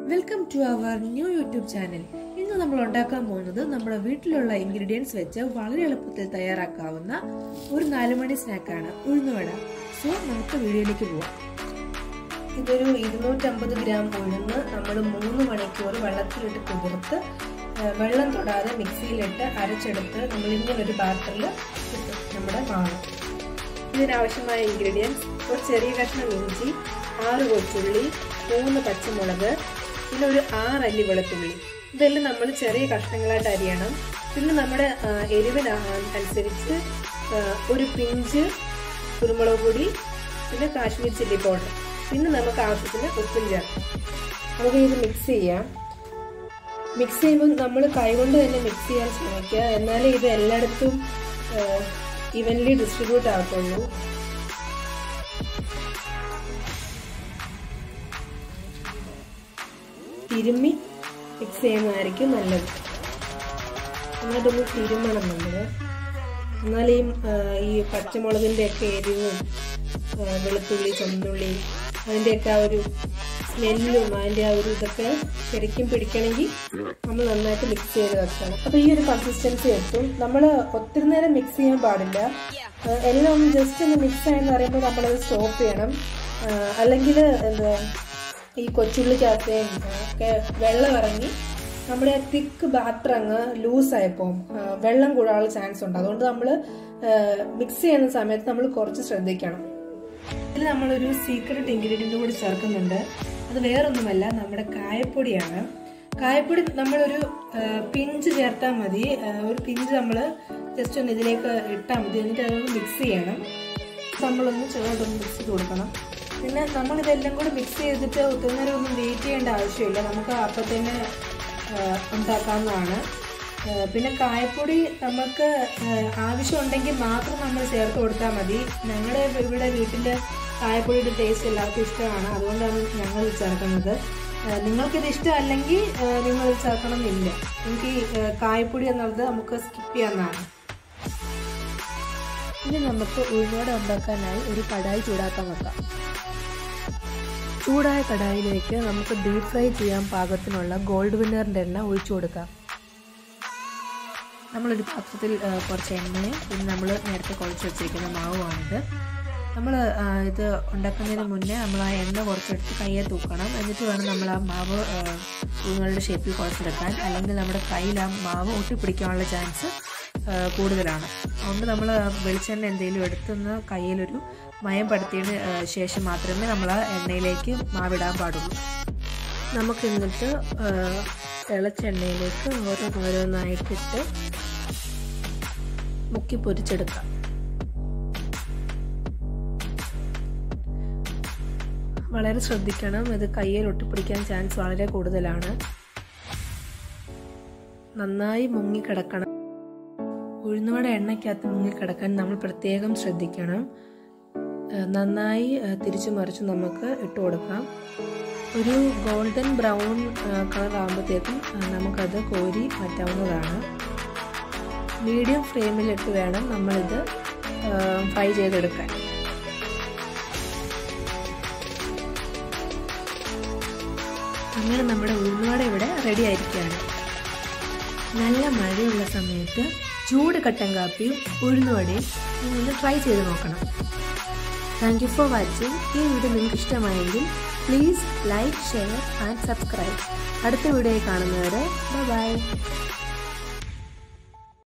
welcome to our new YouTube channel ഇന്ന് നമ്മൾ ഉണ്ടാക്കാൻ പോകുന്നത് നമ്മുടെ വീട്ടിലുള്ള ഇൻഗ്രീഡിയൻസ് വെച്ച് വളരെ എളുപ്പത്തിൽ തയ്യാറാക്കാവുന്ന ഒരു നാലുമണി സ്നാക്കാണ് ഉഴുന്നുവട സോ നമുക്ക് വീഡിയോയിലേക്ക് പോവാം ഇതൊരു ഇരുന്നൂറ്റമ്പത് ഗ്രാം ഉഴുന്ന് നമ്മൾ മൂന്ന് മണിക്കൂർ വെള്ളത്തിലിട്ട് കുതിർത്ത് ആ, വെള്ളം തൊടാതെ മിക്സിയിലിട്ട് അരച്ചെടുത്ത് നമ്മൾ ഇങ്ങനെ ഒരു പാത്രത്തിൽ ഇട്ട് നമ്മുടെ മാവ് ഇതിനാവശ്യമായ ഇൻഗ്രീഡിയൻസ് ഒരു ചെറിയ കഷ്ണം ഇഞ്ചി ആറ് കൊച്ചുള്ളി മൂന്ന് പച്ചമുളക് പിന്നെ ഒരു ആറല്ലി വെളുത്തുള്ളി ഇതെല്ലാം നമ്മൾ ചെറിയ കഷ്ണങ്ങളായിട്ട് അരിയണം പിന്നെ നമ്മുടെ ആ, എരിവിന് ആ- അനുസരിച്ച് ആ, ഒരു പിഞ്ച് കുരുമുളക് പൊടി പിന്നെ കാശ്മീർ ചില്ലി പൗഡർ പിന്നെ നമുക്ക് ആവശ്യത്തിന് ഉപ്പും ചേർക്കാം നമുക്ക് ഇത് മിക്സ് ചെയ്യാം മിക്സ് ചെയ്യുമ്പോൾ നമ്മൾ കൈകൊണ്ട് തന്നെ മിക്സ് ചെയ്യാൻ ശ്രമിക്കുക എന്നാലേ ഇത് എല്ലായിടത്തും ഇവൻലി ഡിസ്ട്രിബ്യൂട്ട് ആകത്തുള്ളൂ തിരുമ്മി മിക്സ് ചെയ്യുന്നതായിരിക്കും നല്ലത് എന്നിട്ടൊന്ന് തിരുമ്മണം നമ്മൾ എന്നാലേ ഈ, ആ, ഈ പച്ചമുളകിൻ്റെ ഒക്കെ എരിവും ആ, വെളുത്തുള്ളി ചുമന്നുള്ളി അതിൻ്റെയൊക്കെ ആ ഒരു സ്മെല്ലും അതിൻ്റെ ആ ഒരു ഇതൊക്കെ ശരിക്കും പിടിക്കണമെങ്കിൽ നമ്മൾ നന്നായിട്ട് മിക്സ് ചെയ്ത് വെക്കണം അപ്പോൾ ഈ ഒരു കൺസിസ്റ്റൻസി എത്തും നമ്മൾ ഒത്തിരി നേരം മിക്സ് ചെയ്യാൻ പാടില്ല ആ, എല്ലാം ഒന്ന് ജസ്റ്റ് ഒന്ന് മിക്സ് ആയെന്ന് പറയുമ്പോൾ നമ്മളത് സ്റ്റോപ്പ് ചെയ്യണം അല്ലെങ്കിൽ എന്താ ഈ കൊച്ചുള്ളിക്കകത്തെ ഒക്കെ വെള്ളം ഇറങ്ങി നമ്മുടെ തിക്ക് ബാറ്റർ അങ്ങ് ലൂസായപ്പോൾ വെള്ളം കൂടാനുള്ള ചാൻസ് ഉണ്ട് അതുകൊണ്ട് നമ്മൾ മിക്സ് ചെയ്യുന്ന സമയത്ത് നമ്മൾ കുറച്ച് ശ്രദ്ധിക്കണം ഇതിൽ നമ്മളൊരു സീക്രട്ട് ഇൻഗ്രീഡിയൻ്റ് കൂടി ചേർക്കുന്നുണ്ട് അത് വേറൊന്നുമല്ല നമ്മുടെ കായപ്പൊടിയാണ് കായപ്പൊടി നമ്മളൊരു ആ, പിഞ്ച് ചേർത്താൽ മതി ആ, ഒരു പിഞ്ച് നമ്മൾ ജസ്റ്റ് ഒന്ന് ഇതിലേക്ക് ഇട്ടാൽ മതി എന്നിട്ട് അതൊന്ന് മിക്സ് ചെയ്യണം നമ്മളൊന്ന് ചെറുതായിട്ടൊന്ന് മിക്സ് ചെയ്ത് കൊടുക്കണം പിന്നെ നമ്മൾ ഇതെല്ലാം കൂടി മിക്സ് ചെയ്തിട്ട് ഒത്തിരി നേരം ഒന്നും വെയിറ്റ് ചെയ്യേണ്ട ആവശ്യമില്ല നമുക്ക് അപ്പം തന്നെ ആ, ഉണ്ടാക്കാവുന്നതാണ് ആ, പിന്നെ കായപ്പൊടി നമുക്ക് ആ, ആവശ്യമുണ്ടെങ്കിൽ മാത്രം നമ്മൾ ചേർത്ത് കൊടുത്താൽ മതി ഞങ്ങളുടെ ഇവിടെ വീട്ടിൻ്റെ കായപ്പൊടിയുടെ ടേസ്റ്റ് എല്ലാവർക്കും ഇഷ്ടമാണ് അതുകൊണ്ടാണ് ഞങ്ങൾ ഇത് ചേർക്കുന്നത് ആ, നിങ്ങൾക്കിത് ഇഷ്ടമല്ലെങ്കിൽ ആ, നിങ്ങൾ ഇത് ചേർക്കണം എന്നില്ല നമുക്ക് ഈ ആ, കായപ്പൊടി എന്നുള്ളത് നമുക്ക് സ്കിപ്പ് ചെയ്യാവുന്നതാണ് ഇനി നമുക്ക് ഉഴുന്നോട ഉണ്ടാക്കാനായി ഒരു കടായി ചൂടാക്കാൻ വെക്കാം ചൂടായ കടായിലേക്ക് നമുക്ക് ഡീപ് ഫ്രൈ ചെയ്യാൻ പാകത്തിനുള്ള ഗോൾഡ് വിന്നറിൻ്റെ എണ്ണ ഒഴിച്ചു കൊടുക്കാം നമ്മളൊരു പാത്രത്തിൽ ആ, കുറച്ച് എണ്ണയും പിന്നെ നമ്മൾ നേരത്തെ കുഴച്ച് വെച്ചിരിക്കുന്ന മാവുമാണിത് നമ്മൾ ഇത് ഉണ്ടാക്കുന്നതിന് മുന്നേ നമ്മൾ ആ എണ്ണ കുറച്ചെടുത്ത് കയ്യെ തൂക്കണം എന്നിട്ട് വേണം നമ്മൾ ആ മാവ് ഉഴുങ്ങളുടെ ഷേപ്പിൽ കുഴച്ചെടുക്കാൻ അല്ലെങ്കിൽ നമ്മുടെ കയ്യിൽ ആ മാവ് ഒട്ടിപ്പിടിക്കാനുള്ള ചാൻസ് കൂടുതലാണ് അതുകൊണ്ട് നമ്മൾ വെളിച്ചെണ്ണ എന്തെങ്കിലും എടുത്തുനിന്ന് കയ്യിലൊരു മയം പടുത്തിയതിന് ആ, ശേഷം മാത്രമേ നമ്മൾ ആ എണ്ണയിലേക്ക് മാവിടാൻ പാടുള്ളൂ നമുക്ക് എന്നിട്ട് ആ, തിളച്ച എണ്ണയിലേക്ക് ഓരോന്നോരോന്നായിട്ടിട്ട് മുക്കി പൊരിച്ചെടുക്കാം വളരെ ശ്രദ്ധിക്കണം ഇത് കയ്യിൽ ഒട്ടിപ്പിടിക്കാൻ ചാൻസ് വളരെ കൂടുതലാണ് നന്നായി മുങ്ങിക്കിടക്കണം ഉഴുന്നുവട എണ്ണയ്ക്കകത്ത് മുങ്ങിക്കിടക്കാൻ നമ്മൾ പ്രത്യേകം ശ്രദ്ധിക്കണം ഏഹ് നന്നായി ഏഹ് തിരിച്ചു മറിച്ച് നമുക്ക് ഇട്ട് കൊടുക്കാം ഒരു ഗോൾഡൻ ബ്രൗൺ കളർ ആകുമ്പോഴത്തേക്കും നമുക്കത് കോരി മാറ്റാവുന്നതാണ് മീഡിയം ഫ്ലെയിമിലിട്ട് വേണം നമ്മളിത് ഫ്രൈ ചെയ്തെടുക്കാൻ അങ്ങനെ നമ്മുടെ ഉഴുന്നുവട ഇവിടെ റെഡി ആയിരിക്കുകയാണ് നല്ല മഴയുള്ള സമയത്ത് ചൂട് കട്ടൻ കാപ്പിയും ഉഴുന്നുവടയും നിങ്ങൾ ട്രൈ ചെയ്ത് നോക്കണം താങ്ക് യു ഫോർ വാച്ചിങ് ഈ വീഡിയോ നിങ്ങൾക്ക് ഇഷ്ടമായെങ്കിൽ please like share and subscribe അടുത്ത വീഡിയോയിൽ കാണുന്നവരെ ബൈ